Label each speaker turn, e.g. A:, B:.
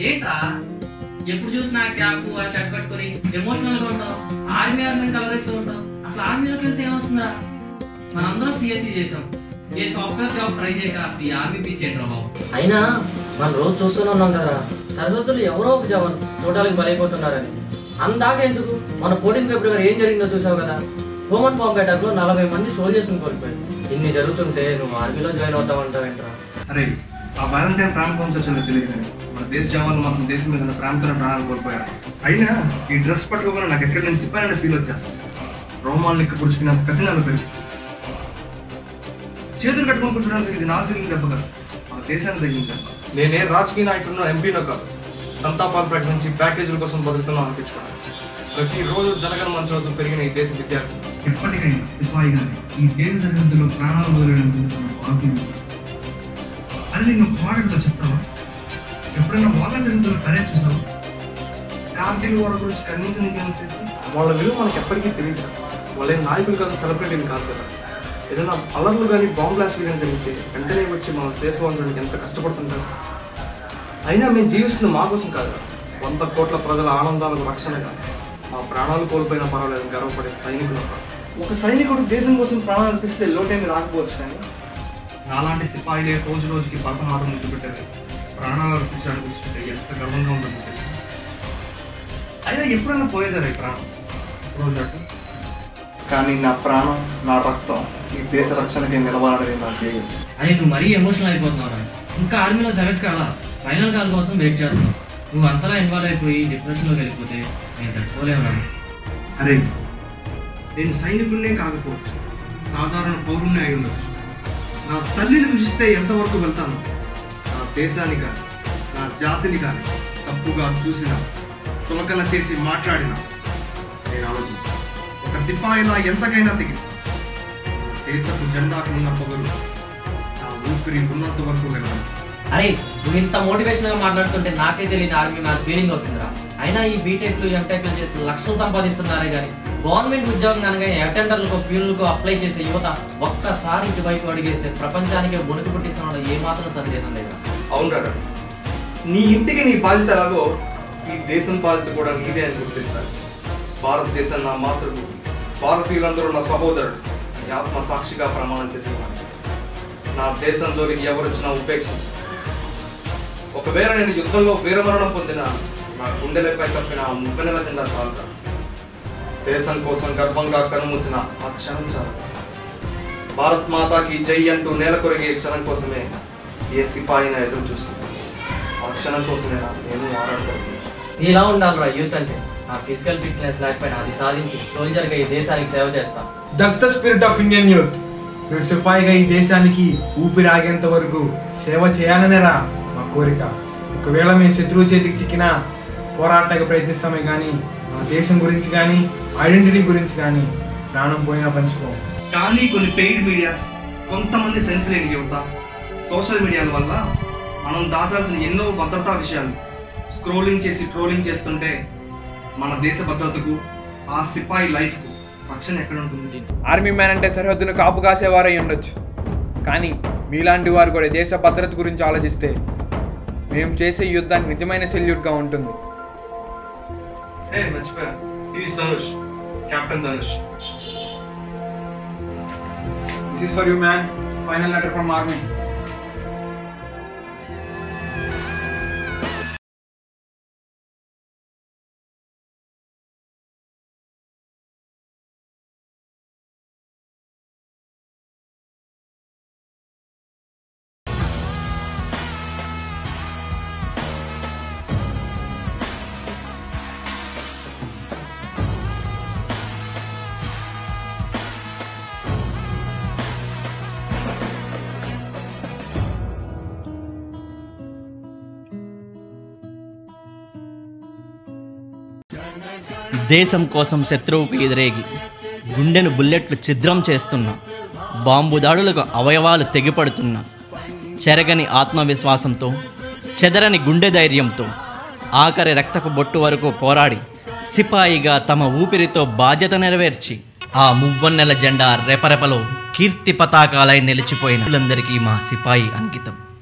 A: ఏంట్రా ఎప్పుడు చూసినా క్యాప్ ఆ షర్ట్ కట్టుకొని ఎమోషనల్ గా ఉంటావు ఆర్మీ ఆర్మీ కలరిస్తూ ఉంటావు అసలు ఆర్మీలోకి వెళ్తే ఏమొస్తుందా మనందరం సిఎస్సి చేసాం ఏ సాఫ్ట్వేర్ జాబ్ ట్రై చేయక అసలు ఈ ఆర్మీ పిచ్చేంట్రా బాబు
B: అయినా మనం రోజు చూస్తూనే ఉన్నాం కదా సరిహద్దులు ఎవరో ఒక జవాన్ చూడడానికి బలైపోతున్నారని అందాక ఎందుకు మన ఫోర్టీన్ ఫిబ్రవరి ఏం జరిగిందో చూసావు కదా హోమన్ బాంబ్ అటాక్ లో నలభై మంది సోల్జర్స్ కోల్పోయారు ఇన్ని జరుగుతుంటే నువ్వు ఆర్మీలో జాయిన్ అవుతావంటావేంట్రా
C: అరే ఆ వ్యాలంటైన్ ప్రేమ గురించి వచ్చిందో తెలియదు కానీ మన దేశ జవాన్లు మాత్రం దేశం మీద ఉన్న ప్రేమతోనే ప్రాణాలు కోల్పోయారు అయినా ఈ డ్రెస్ పట్టుకోకుండా నాకు ఎక్కడి నుంచి సిప్పాయని ఫీల్ వచ్చేస్తుంది రోమాలు ఇక్కడ పుడుచుకున్నంత కసినాలు పెరిగి చేతులు కట్టుకొని కూర్చోడానికి ఇది నాకు తగిన దెబ్బ కాదు మన దేశానికి తగిన దెబ్బ నేనే రాజకీయ నాయకుడున్న ఎంపీనో కాదు సంతాపాలు ప్రకటించి ప్యాకేజీల కోసం బతుకుతున్నాం అనిపించుకున్నాను ప్రతిరోజు జనగణ మంచవద్దు పెరిగిన ఈ దేశ విద్యార్థి ఎప్పటికైనా సిపాయి గారి ఈ దేశ సరిహద్దులో ప్రాణాలు వదిలేయడం అది నేను మాట్లాడుతూ చెప్తావా ఎప్పుడైనా వాగా సరిహద్దులో కరేజ్ చూసావా కార్గిల్ వారి గురించి కనీసం నీకేమైనా తెలుసు వాళ్ళ విలువ మనకి ఎప్పటికీ తెలియదు వాళ్ళే నాయకులు కాదు సెలబ్రిటీలు కాదు కదా ఏదైనా అలర్లు కానీ బాంబ్ బ్లాస్ట్లు కానీ జరిగితే వెంటనే వచ్చి మనం సేఫ్ ఉండడానికి ఎంత కష్టపడుతుంటారు అయినా మేము జీవిస్తున్న మా కోసం కాదు వంద కోట్ల ప్రజల ఆనందాలకు రక్షణ కాదు మా ప్రాణాలు కోల్పోయినా పర్వాలేదు గర్వపడే సైనికులు ఒక సైనికుడు దేశం కోసం ప్రాణాలు అర్పిస్తే లోటేమి రాకపోవచ్చు కానీ నాలాంటి సిపాయిలే రోజు రోజుకి పరపనాటం ముందు పెట్టారు ప్రాణాలు అర్పించడానికి చూస్తుంటే ఎంత గర్వంగా ఉంటుందో తెలుసు అయినా ఎప్పుడైనా పోయేదారా ఈ ప్రాణం రోజు అటు కానీ నా ప్రాణం నా రక్తం ఈ దేశ రక్షణకి నిలబడాలని నాకు తెలియదు
A: అరే నువ్వు మరీ ఎమోషనల్ అయిపోతున్నావురా ఇంకా ఆర్మీలో సెలెక్ట్ కావాలా ఫైనల్ కాల్ కోసం వెయిట్ చేస్తున్నావు నువ్వు అంతలా ఇన్వాల్వ్ అయిపోయి డిప్రెషన్లోకి వెళ్ళిపోతే నేను తట్టుకోలేవురా
C: అరే నేను సైనికుడినే కాకపోవచ్చు సాధారణ పౌరుణ్ణి అయి ఉండొచ్చు నా తల్లిని దూషిస్తే ఎంతవరకు వెళ్తాను నా దేశాన్ని కానీ నా జాతిని కానీ తప్పుగా చూసిన చులకన చేసి మాట్లాడిన నేను ఆలోచించాను ఒక సిపాయిలా ఎంతకైనా తెగిస్తాను దేశపు జెండాకు ఉన్న పొగరు నా ఊపిరి ఉన్నంత వరకు వెళ్ళాను
B: అరే నువ్వు ఇంత మోటివేషన్ గా మాట్లాడుతుంటే నాకే తెలియని ఆర్మీ మ్యాన్ ఫీలింగ్ వస్తుందిరా అయినా ఈ బీటెక్లు ఎంటెక్లు చేసి లక్షలు సంపాదిస్తున్నారే కానీ గవర్నమెంట్ ఉద్యోగం కనుక అటెండర్లకు ఫీల్డ్లకు అప్లై చేసే యువత ఒక్కసారి ఇటువైపు అడిగేస్తే ప్రపంచానికే వణుకు పుట్టిస్తున్నాడు ఏ మాత్రం సందేహం లేదా
C: అవునరా నీ ఇంటికి నీ బాధ్యత ఎలాగో ఈ దేశం బాధ్యత కూడా నీదే అని గుర్తించాలి భారతదేశం నా మాతృభూమి భారతీయులందరూ నా సహోదరుడు ఈ ఆత్మ సాక్షిగా ప్రమాణం చేసేవాడు నా దేశం జోలికి ఎవరొచ్చినా ఉపేక్షించు ఒకవేళ నేను యుద్ధంలో వీరమరణం పొందిన నా గుండెలపై కప్పిన ఆ ముప్పై నెల జెండా చాలురా దేశం కోసం గర్వంగా కనుమూసిన ఆ క్షణం చాలు భారత్ మాతాకి జై అంటూ నేల కొరిగే క్షణం కోసమే ఏ సిపాయినా ఎదురు చూస్తుంది ఆ క్షణం కోసమే నేను ఆరాడుతున్నాను
B: ఇలా ఉండాలిరా యూత్ అంటే నా ఫిజికల్ ఫిట్నెస్ లేకపోయినా అది సాధించి సోల్జర్గా ఈ దేశానికి సేవ చేస్తా
D: that's the spirit of Indian youth నువ్వు సిపాయిగా ఈ దేశానికి ఊపిరి ఆగేంత వరకు సేవ చేయాలనేరా మా కోరిక ఒకవేళ మేము శత్రువు చేతికి చిక్కినా పోరాటానికి ప్రయత్నిస్తామే కానీ ఆ దేశం గురించి కానీ ఐడెంటిటీ గురించి కానీ ప్రాణం పోయినా పంచుకోం
C: కానీ కొన్ని పెయిడ్ మీడియాస్ కొంతమంది సెన్స్ లేని యువత సోషల్ మీడియాల వల్ల మనం దాచాల్సిన ఎన్నో భద్రతా విషయాలు స్క్రోలింగ్ చేసి ట్రోలింగ్ చేస్తుంటే మన దేశ భద్రతకు ఆ సిపాయి లైఫ్కు రక్షణ ఎక్కడ ఉంటుంది
D: ఆర్మీ మ్యాన్ అంటే సరిహద్దును కాపు కాసేవారై ఉండొచ్చు కానీ మీలాంటి వారు కూడా దేశ భద్రత గురించి ఆలోచిస్తే మేము చేసే యుద్ధానికి నిజమైన సెల్యూట్గా ఉంటుంది
C: ఏ మర్చిపోయా is Dhanush captain Dhanush
D: this is for you man final letter from army
E: దేశం కోసం శత్రువుకు ఎదురేగి గుండెను బుల్లెట్లు ఛిద్రం చేస్తున్న బాంబు దాడులకు అవయవాలు తెగిపడుతున్న చెరగని ఆత్మవిశ్వాసంతో చెదరని గుండె ధైర్యంతో ఆఖరి రక్తపు బొట్టు వరకు పోరాడి సిపాయిగా తమ ఊపిరితో బాధ్యత నెరవేర్చి ఆ మువ్వన్నెల జెండా రెపరెపలో కీర్తి పతాకాలై నిలిచిపోయిన వాళ్ళందరికీ మా సిపాయి అంకితం